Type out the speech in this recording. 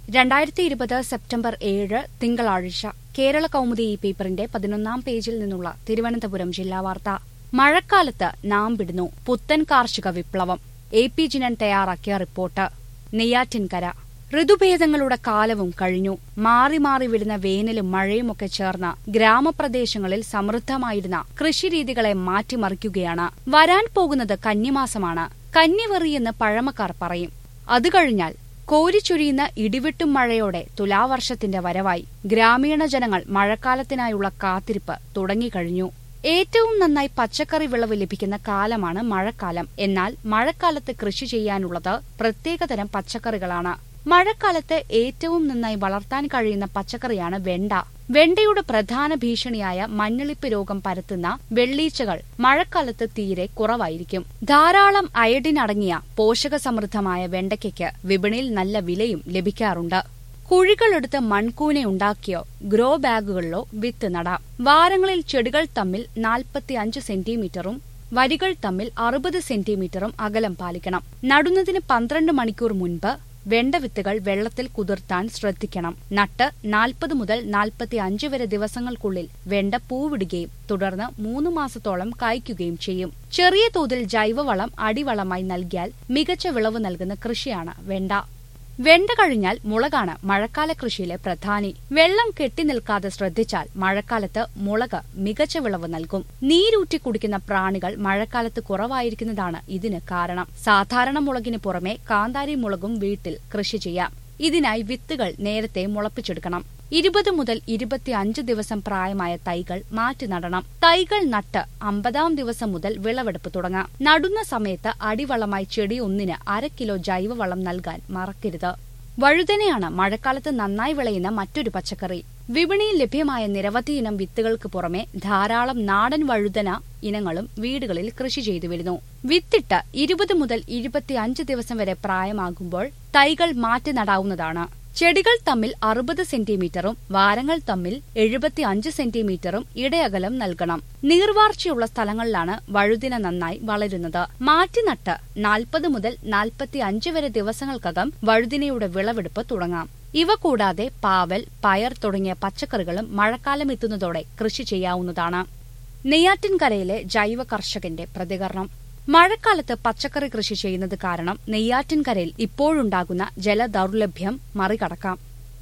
രണ്ടായിരത്തി ഇരുപത് സെപ്റ്റംബർ ഏഴ് തിങ്കളാഴ്ച കേരള കൗമുദി ഈ പേപ്പറിന്റെ പതിനൊന്നാം പേജിൽ നിന്നുള്ള തിരുവനന്തപുരം ജില്ലാ വാർത്ത മഴക്കാലത്ത് നാം വിടുന്നു പുത്തൻ കാർഷിക വിപ്ലവം എ പി ജിനൻ തയ്യാറാക്കിയ റിപ്പോർട്ട് നെയ്യാറ്റിൻകര ഋതുഭേദങ്ങളുടെ കാലവും കഴിഞ്ഞു മാറി മാറി വരുന്ന വേനലും മഴയുമൊക്കെ ചേർന്ന ഗ്രാമപ്രദേശങ്ങളിൽ സമൃദ്ധമായിരുന്ന കൃഷിരീതികളെ മാറ്റിമറിക്കുകയാണ് വരാൻ പോകുന്നത് കന്നിമാസമാണ് കന്നിവെറിയെന്ന് പഴമക്കാർ പറയും അത് കഴിഞ്ഞാൽ കോരിച്ചൊരിയുന്ന ഇടിവെട്ടും മഴയോടെ തുലാവർഷത്തിന്റെ വരവായി ഗ്രാമീണ ജനങ്ങൾ മഴക്കാലത്തിനായുള്ള കാത്തിരിപ്പ് തുടങ്ങിക്കഴിഞ്ഞു ഏറ്റവും നന്നായി പച്ചക്കറി വിളവ് ലഭിക്കുന്ന കാലമാണ് മഴക്കാലം എന്നാൽ മഴക്കാലത്ത് കൃഷി ചെയ്യാനുള്ളത് പ്രത്യേകതരം പച്ചക്കറികളാണ് മഴക്കാലത്ത് ഏറ്റവും നന്നായി വളർത്താൻ കഴിയുന്ന പച്ചക്കറിയാണ് വെണ്ട വെണ്ടയുടെ പ്രധാന ഭീഷണിയായ മഞ്ഞളിപ്പ് രോഗം പരത്തുന്ന വെള്ളീച്ചകൾ മഴക്കാലത്ത് തീരെ കുറവായിരിക്കും ധാരാളം അയഡിൻ അടങ്ങിയ പോഷകസമൃദ്ധമായ വെണ്ടയ്ക്കയ്ക്ക് വിപണിയിൽ നല്ല വിലയും ലഭിക്കാറുണ്ട് കുഴികളെടുത്ത് മൺകൂന ഉണ്ടാക്കിയോ ഗ്രോ ബാഗുകളിലോ വിത്ത് നടാം വാരങ്ങളിൽ ചെടികൾ തമ്മിൽ നാൽപ്പത്തി അഞ്ച് സെന്റിമീറ്ററും വരികൾ തമ്മിൽ അറുപത് സെന്റിമീറ്ററും അകലം പാലിക്കണം നടുന്നതിന് പന്ത്രണ്ട് മണിക്കൂർ മുൻപ് വെണ്ട വിത്തുകൾ വെള്ളത്തിൽ കുതിർത്താൻ ശ്രദ്ധിക്കണം നട്ട് നാൽപ്പത് മുതൽ നാൽപ്പത്തി അഞ്ച് വരെ ദിവസങ്ങൾക്കുള്ളിൽ വെണ്ട പൂവിടുകയും തുടർന്ന് മൂന്ന് മാസത്തോളം കായ്ക്കുകയും ചെയ്യും ചെറിയ തോതിൽ ജൈവവളം അടിവളമായി നൽകിയാൽ മികച്ച വിളവ് നൽകുന്ന കൃഷിയാണ് വെണ്ട വെണ്ട കഴിഞ്ഞാൽ മുളകാണ് മഴക്കാല കൃഷിയിലെ പ്രധാനി വെള്ളം കെട്ടി നിൽക്കാതെ ശ്രദ്ധിച്ചാൽ മഴക്കാലത്ത് മുളക് മികച്ച വിളവ് നൽകും നീരൂറ്റി കുടിക്കുന്ന പ്രാണികൾ മഴക്കാലത്ത് കുറവായിരിക്കുന്നതാണ് ഇതിന് കാരണം സാധാരണ മുളകിന് പുറമെ കാന്താരി മുളകും വീട്ടിൽ കൃഷി ചെയ്യാം ഇതിനായി വിത്തുകൾ നേരത്തെ മുളപ്പിച്ചെടുക്കണം ഇരുപത് മുതൽ ഇരുപത്തിയഞ്ച് ദിവസം പ്രായമായ തൈകൾ മാറ്റി നടണം തൈകൾ നട്ട് അമ്പതാം ദിവസം മുതൽ വിളവെടുപ്പ് തുടങ്ങാം നടുന്ന സമയത്ത് അടിവളമായി ചെടി ഒന്നിന് അര കിലോ ജൈവവളം നൽകാൻ മറക്കരുത് വഴുതനയാണ് മഴക്കാലത്ത് നന്നായി വിളയുന്ന മറ്റൊരു പച്ചക്കറി വിപണിയിൽ ലഭ്യമായ നിരവധി ഇനം വിത്തുകൾക്ക് പുറമെ ധാരാളം നാടൻ വഴുതന ഇനങ്ങളും വീടുകളിൽ കൃഷി ചെയ്തു വരുന്നു വിത്തിട്ട് ഇരുപത് മുതൽ ഇരുപത്തിയഞ്ച് ദിവസം വരെ പ്രായമാകുമ്പോൾ തൈകൾ മാറ്റി നടാവുന്നതാണ് ചെടികൾ തമ്മിൽ അറുപത് സെന്റിമീറ്ററും വാരങ്ങൾ തമ്മിൽ എഴുപത്തിയഞ്ച് സെന്റിമീറ്ററും ഇടയകലം നൽകണം നീർവാർച്ചയുള്ള സ്ഥലങ്ങളിലാണ് വഴുതിന നന്നായി വളരുന്നത് മാറ്റി നട്ട് നാൽപ്പത് മുതൽ നാൽപ്പത്തിയഞ്ച് വരെ ദിവസങ്ങൾക്കകം വഴുതിനയുടെ വിളവെടുപ്പ് തുടങ്ങാം ഇവ കൂടാതെ പാവൽ പയർ തുടങ്ങിയ പച്ചക്കറികളും മഴക്കാലം എത്തുന്നതോടെ കൃഷി ചെയ്യാവുന്നതാണ് നെയ്യാറ്റിൻകരയിലെ ജൈവ കർഷകന്റെ പ്രതികരണം മഴക്കാലത്ത് പച്ചക്കറി കൃഷി ചെയ്യുന്നത് കാരണം നെയ്യാറ്റിൻകരയിൽ ഇപ്പോഴുണ്ടാകുന്ന ജലദൗർലഭ്യം മറികടക്കാം